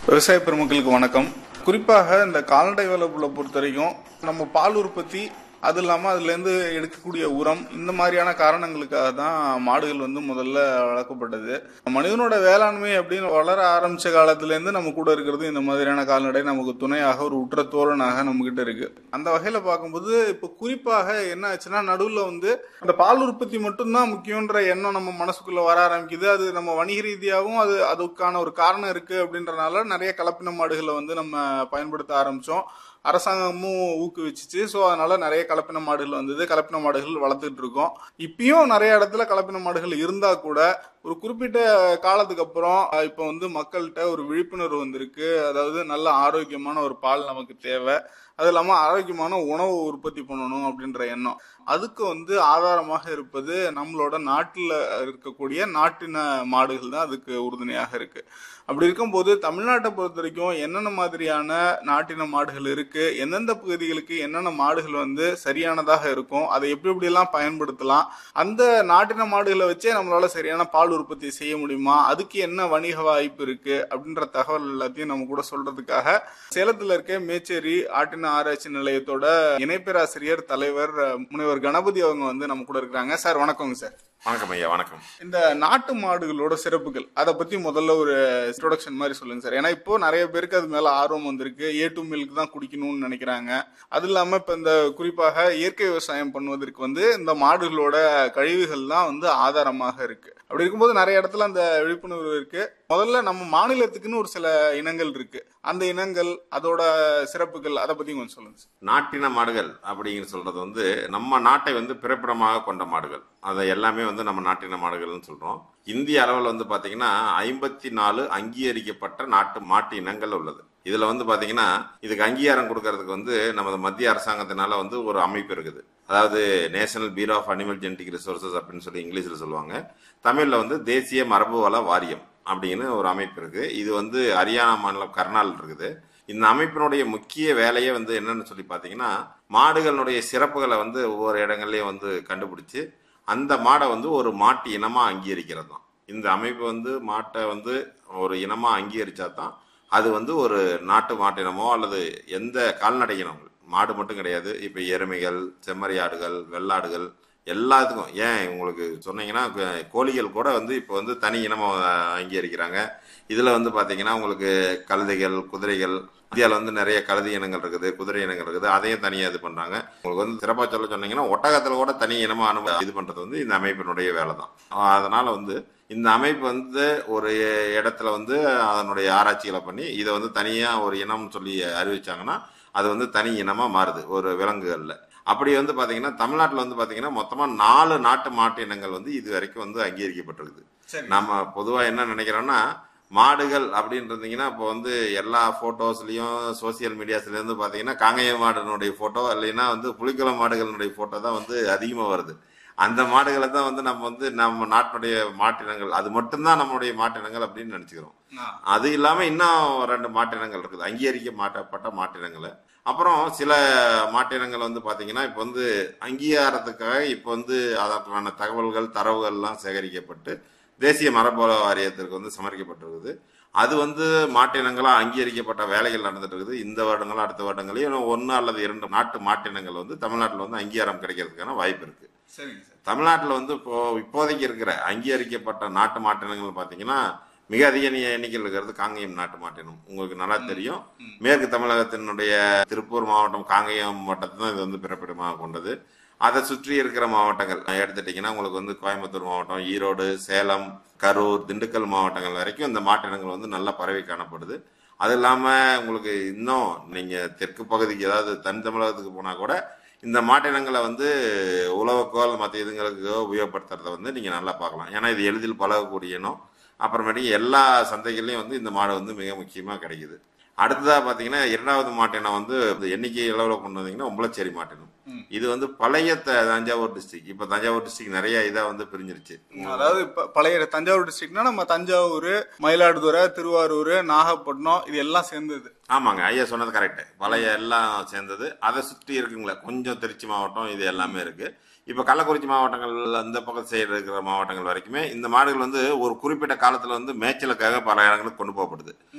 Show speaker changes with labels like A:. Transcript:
A: விவசாய பெருமக்களுக்கு வணக்கம் குறிப்பாக இந்த கால்நடை வளர்ப்புல பொறுத்த வரைக்கும் நம்ம பால் உற்பத்தி அது இல்லாமல் அதுலேருந்து எடுக்கக்கூடிய உரம் இந்த மாதிரியான காரணங்களுக்காக தான் மாடுகள் வந்து முதல்ல வளர்க்கப்பட்டது மனிதனோட வேளாண்மை அப்படின்னு வளர ஆரம்பிச்ச காலத்துலேருந்து நம்ம கூட இருக்கிறது இந்த மாதிரியான கால்நடை நமக்கு துணையாக ஒரு உற்ற தோழனாக நம்மகிட்ட இருக்கு அந்த வகையில் பார்க்கும்போது இப்போ குறிப்பாக என்ன ஆச்சுன்னா நடுவில் வந்து அந்த பால் உற்பத்தி மட்டும்தான் முக்கியன்ற எண்ணம் நம்ம மனசுக்குள்ள வர ஆரம்பிக்குது அது நம்ம வணிக ரீதியாகவும் அது அதுக்கான ஒரு காரணம் இருக்கு அப்படின்றனால நிறைய கலப்பின மாடுகளை வந்து நம்ம பயன்படுத்த ஆரம்பிச்சோம் அரசாங்கமும் ஊக்குவிச்சிச்சு ஸோ அதனால நிறைய கலப்பின மாடுகள் வந்தது கலப்பின மாடுகள் வளர்த்துட்டு இருக்கோம் இப்பயும் நிறைய இடத்துல கலப்பின மாடுகள் இருந்தா கூட ஒரு குறிப்பிட்ட காலத்துக்கு அப்புறம் அஹ், இப்போ வந்து மக்கள்கிட்ட ஒரு விழிப்புணர்வு வந்திருக்கு அதாவது நல்ல ஆரோக்கியமான ஒரு பால் நமக்கு தேவை அது இல்லாம ஆரோக்கியமான உணவு உற்பத்தி பண்ணணும் அப்படின்ற எண்ணம் அதுக்கு வந்து ஆதாரமாக இருப்பது நம்மளோட நாட்டில் இருக்கக்கூடிய நாட்டின மாடுகள் தான் அதுக்கு உறுதுணையாக இருக்கு அப்படி இருக்கும்போது தமிழ்நாட்டை பொறுத்த வரைக்கும் என்னென்ன மாதிரியான நாட்டின மாடுகள் இருக்கு எந்தெந்த பகுதிகளுக்கு என்னென்ன மாடுகள் வந்து சரியானதாக இருக்கும் அதை எப்படி எப்படியெல்லாம் பயன்படுத்தலாம் அந்த நாட்டின மாடுகளை வச்சே நம்மளால சரியான பால் உற்பத்தி செய்ய முடியுமா அதுக்கு என்ன வணிக வாய்ப்பு இருக்கு அப்படின்ற தகவல் எல்லாத்தையும் நம்ம கூட சொல்றதுக்காக சேலத்துல இருக்க மேச்சேரி ஆட்டின ஆராய்ச்சி நிலையத்தோட இணைப்பேராசிரியர் தலைவர் அஹ், முனைவர் கணபதி அவங்க வந்து நம்ம கூட இருக்கிறாங்க சார் வணக்கங்க சார்
B: வணக்கம் ஐயா வணக்கம்
A: இந்த நாட்டு மாடுகளோட சிறப்புகள் அதை பத்தி முதல்ல ஒரு இன்ட்ரோடக்ஷன் மாதிரி சொல்லுங்க சார் ஏன்னா இப்போ நிறைய பேருக்கு அது மேல ஆர்வம் வந்திருக்கு ஏ டு மில்க் தான் குடிக்கணும்னு நினைக்கிறாங்க அது இல்லாம இப்ப இந்த குறிப்பாக இயற்கை விவசாயம் பண்ணுவதற்கு வந்து இந்த மாடுகளோட கழிவுகள் தான் வந்து ஆதாரமாக இருக்கு அப்படி இருக்கும்போது நிறைய இடத்துல அந்த விழிப்புணர்வு இருக்கு முதல்ல நம்ம மாநிலத்துக்குன்னு ஒரு சில இனங்கள் இருக்கு அந்த இனங்கள் அதோட சிறப்புகள் அதை பத்தி கொஞ்சம் சொல்லுங்க சார்
B: நாட்டின மாடுகள் அப்படிங்கிற சொல்றது வந்து நம்ம நாட்டை வந்து பிறப்பிடமாக கொண்ட மாடுகள் அதை எல்லாமே வந்து நம்ம நாட்டின மாடுகள்னு சொல்றோம் இந்திய அளவில் வந்து பாத்தீங்கன்னா ஐம்பத்தி நாலு அங்கீகரிக்கப்பட்ட நாட்டு மாட்டு இனங்கள் உள்ளது இதுல வந்து பாத்தீங்கன்னா இதுக்கு அங்கீகாரம் கொடுக்கறதுக்கு வந்து நமது மத்திய அரசாங்கத்தினால வந்து ஒரு அமைப்பு இருக்குது அதாவது national bureau of animal genetic resources அப்படின்னு சொல்லி இங்கிலீஷ்ல சொல்லுவாங்க தமிழ்ல வந்து தேசிய மரபு வள வாரியம் அப்படின்னு ஒரு அமைப்பு இருக்கு இது வந்து ஹரியானா மாநிலம் கர்னால் இருக்குது இந்த அமைப்பினுடைய முக்கிய வேலையே வந்து என்னன்னு சொல்லி பார்த்தீங்கன்னா மாடுகளுடைய சிறப்புகளை வந்து ஒவ்வொரு இடங்கள்லயும் வந்து கண்டுபிடிச்சு அந்த மாடை வந்து ஒரு மாட்டு இனமா அங்கீகரிக்கிறது தான் இந்த அமைப்பு வந்து மாட்டை வந்து ஒரு இனமா அங்கீகரிச்சா தான் அது வந்து ஒரு நாட்டு மாட்டினமோ அல்லது எந்த கால்நடை இனம் மாடு மட்டும் கிடையாது இப்போ எருமைகள் செம்மறியாடுகள் வெள்ளாடுகள் எல்லாத்துக்கும் ஏன் உங்களுக்கு சொன்னீங்கன்னா க- கோழிகள் கூட வந்து இப்போ வந்து தனி இனமாக அங்கீகரிக்கிறாங்க இதில் வந்து பார்த்தீங்கன்னா உங்களுக்கு கழுதைகள் குதிரைகள் இந்தியாவில் வந்து நிறைய கழுதை இனங்கள் இருக்குது குதிரை இனங்கள் இருக்குது அதையும் தனியாக இது பண்ணுறாங்க உங்களுக்கு வந்து சிறப்பாக சொல்ல சொன்னீங்கன்னா ஒட்டகத்தில் கூட தனி இனமாக அனு இது பண்ணுறது வந்து இந்த அமைப்பினுடைய வேலை தான் அதனால் வந்து இந்த அமைப்பு வந்து ஒரு இடத்துல வந்து அதனுடைய ஆராய்ச்சிகளை பண்ணி இதை வந்து தனியாக ஒரு இனம் சொல்லி அறிவிச்சாங்கன்னா அது வந்து தனி இனமாக மாறுது ஒரு விலங்குகளில் அப்படி வந்து பார்த்தீங்கன்னா தமிழ்நாட்டில் வந்து பார்த்தீங்கன்னா மொத்தமாக நாலு நாட்டு மாட்டு இனங்கள் வந்து இது வரைக்கும் வந்து அங்கீகரிக்கப்பட்டிருக்குது
A: சரி
B: நம்ம பொதுவாக என்ன நினைக்கிறோம்னா மாடுகள் அப்படின்னு இருந்தீங்கன்னா இப்போ வந்து எல்லா ஃபோட்டோஸ்லையும் சோசியல் மீடியாஸ்லேருந்து பார்த்தீங்கன்னா காங்கேய மாடுனுடைய ஃபோட்டோ இல்லைன்னா வந்து புலிக்குளம் மாடுகளினுடைய ஃபோட்டோ தான் வந்து அதிகமாக வருது அந்த மாடுகளை தான் வந்து நம்ம வந்து நம்ம நாட்டினுடைய மாட்டினங்கள் அது மட்டும்தான் நம்மளுடைய மாட்டினங்கள் அப்படின்னு நினச்சிக்கிறோம்
A: ஆ.
B: அது இல்லாமல் இன்னும் ரெண்டு மாட்டினங்கள் இருக்குது அங்கீகரிக்க மாட்டப்பட்ட மாட்டினங்கள் அப்புறம் சில மாட்டினங்கள் வந்து பார்த்தீங்கன்னா இப்போ வந்து அங்கீகாரத்துக்காக இப்போ வந்து அதற்கான தகவல்கள் தரவுகள்லாம் சேகரிக்கப்பட்டு தேசிய மரபுவள வாரியத்திற்கு வந்து சமர்ப்பிக்கப்பட்டிருக்குது அது வந்து மாட்டினங்களாக அங்கீகரிக்கப்பட்ட வேலைகள் நடந்துட்டு இருக்குது இந்த வருடங்களும் அடுத்த வருடங்களையும் ஒன்று அல்லது இரண்டு நாட்டு மாட்டினங்கள் வந்து தமிழ்நாட்டில் வந்து அங்கீகாரம் கிடைக்கிறதுக்கான வாய்ப்பு இருக்கு
A: சரிங்க சார்
B: தமிழ்நாட்டில் வந்து இப்போ இப்போதைக்கு இருக்கிற அங்கீகரிக்கப்பட்ட நாட்டு மாட்டினங்கள் பார்த்தீங்கன்னா மிக அதிக எண்ணி- எண்ணிக்கையில் இருக்கிறது காங்கேயம் நாட்டு மாட்டினம் உங்களுக்கு நல்லா தெரியும்
A: ம்.
B: மேற்கு தமிழகத்தினுடைய திருப்பூர் மாவட்டம் காங்கேயம் மாவட்டத்தை தான் இது வந்து பிறப்பிடமாக கொண்டது அதை சுற்றி இருக்கிற மாவட்டங்கள் எடுத்துட்டிங்கன்னா உங்களுக்கு வந்து கோயம்புத்தூர் மாவட்டம் ஈரோடு சேலம் கரூர் திண்டுக்கல் மாவட்டங்கள் வரைக்கும் இந்த மாட்டினங்கள் வந்து நல்லா பரவி காணப்படுது அது இல்லாமல் உங்களுக்கு இன்னும் நீங்கள் தெற்கு பகுதிக்கு ஏதாவது தென் தமிழகத்துக்கு போனால் கூட இந்த மாட்டினங்களை வந்து உழவுக்கோ அல்லது மற்ற இதுங்களுக்கோ உபயோகப்படுத்துறத வந்து நீங்கள் நல்லா பார்க்கலாம் ஏன்னா இது எளிதில் பழகக்கூடிய இனம் அப்புறமேட்டுக்கு எல்லா சந்தைகள்லையும் வந்து இந்த மாடு வந்து மிக முக்கியமாக கிடைக்குது அடுத்ததாக பார்த்தீங்கன்னா இரண்டாவது மாட்டினம் வந்து இந்த எண்ணிக்கை அளவில் கொண்டு வந்தீங்கன்னா உம்பளச்சேரி மாட்டினம்
A: ம்.
B: இது வந்து பழைய த- தஞ்சாவூர் டிஸ்ட்ரிக்ட் இப்போ தஞ்சாவூர் டிஸ்ட்ரிக்ட் நிறைய இதாக வந்து பிரிஞ்சிருச்சு
A: அதாவது இப்ப பழைய தஞ்சாவூர் டிஸ்ட்ரிக்ட்னா நம்ம தஞ்சாவூர் மயிலாடுதுறை திருவாரூர் நாகப்பட்டினம் இது எல்லாம் சேர்ந்தது
B: ஆமாங்க ஐயா சொன்னது கரெக்டு பழைய எல்லாம் சேர்ந்தது அதை சுற்றி இருக்குங்களே கொஞ்சம் திருச்சி மாவட்டம் இது எல்லாமே இருக்கு இப்போ கள்ளக்குறிச்சி மாவட்டங்கள் அந்த பக்கம் சைடு இருக்கிற மாவட்டங்கள் வரைக்குமே இந்த மாடுகள் வந்து ஒரு குறிப்பிட்ட காலத்தில் வந்து மேய்ச்சலுக்காக பல இடங்களுக்கு கொண்டு போகப்படுது